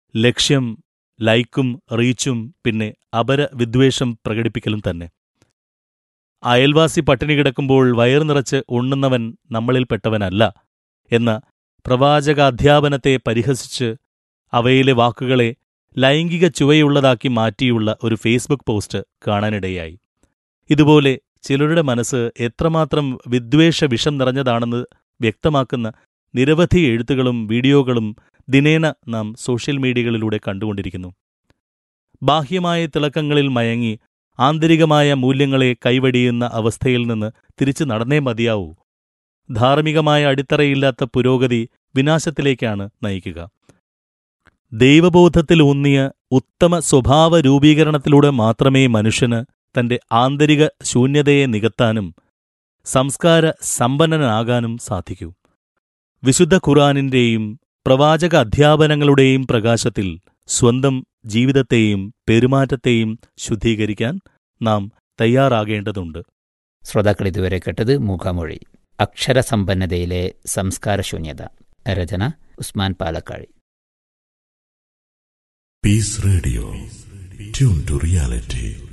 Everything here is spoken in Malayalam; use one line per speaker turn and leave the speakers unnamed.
ലക്ഷ്യം ലൈക്കും റീച്ചും പിന്നെ അപര വിദ്വേഷം പ്രകടിപ്പിക്കലും തന്നെ അയൽവാസി പട്ടിണി കിടക്കുമ്പോൾ വയറു നിറച്ച് ഉണ്ണുന്നവൻ നമ്മളിൽപ്പെട്ടവനല്ല എന്ന പ്രവാചകാധ്യാപനത്തെ പരിഹസിച്ച് അവയിലെ വാക്കുകളെ ലൈംഗിക ചുവയുള്ളതാക്കി മാറ്റിയുള്ള ഒരു ഫേസ്ബുക്ക് പോസ്റ്റ് കാണാനിടയായി ഇതുപോലെ ചിലരുടെ മനസ്സ് എത്രമാത്രം വിദ്വേഷ വിഷം നിറഞ്ഞതാണെന്ന് വ്യക്തമാക്കുന്ന നിരവധി എഴുത്തുകളും വീഡിയോകളും ദിനേന നാം സോഷ്യൽ മീഡിയകളിലൂടെ കണ്ടുകൊണ്ടിരിക്കുന്നു ബാഹ്യമായ തിളക്കങ്ങളിൽ മയങ്ങി ആന്തരികമായ മൂല്യങ്ങളെ കൈവടിയുന്ന അവസ്ഥയിൽ നിന്ന് തിരിച്ചു നടന്നേ മതിയാവൂ ധാർമ്മികമായ അടിത്തറയില്ലാത്ത പുരോഗതി വിനാശത്തിലേക്കാണ് നയിക്കുക ദൈവബോധത്തിലൂന്നിയ ഉത്തമ സ്വഭാവ രൂപീകരണത്തിലൂടെ മാത്രമേ മനുഷ്യന് തന്റെ ആന്തരിക ശൂന്യതയെ നികത്താനും സംസ്കാര സമ്പന്നനാകാനും സാധിക്കൂ വിശുദ്ധ ഖുറാനിന്റെയും പ്രവാചക അധ്യാപനങ്ങളുടെയും പ്രകാശത്തിൽ സ്വന്തം ജീവിതത്തെയും പെരുമാറ്റത്തെയും ശുദ്ധീകരിക്കാൻ നാം തയ്യാറാകേണ്ടതുണ്ട്
ശ്രോതാക്കൾ ഇതുവരെ കേട്ടത് മൂകാമൊഴി അക്ഷരസമ്പന്നതയിലെ സംസ്കാരശൂന്യത രചന Usman പാലക്കാഴി
Peace Radio. Tune to reality.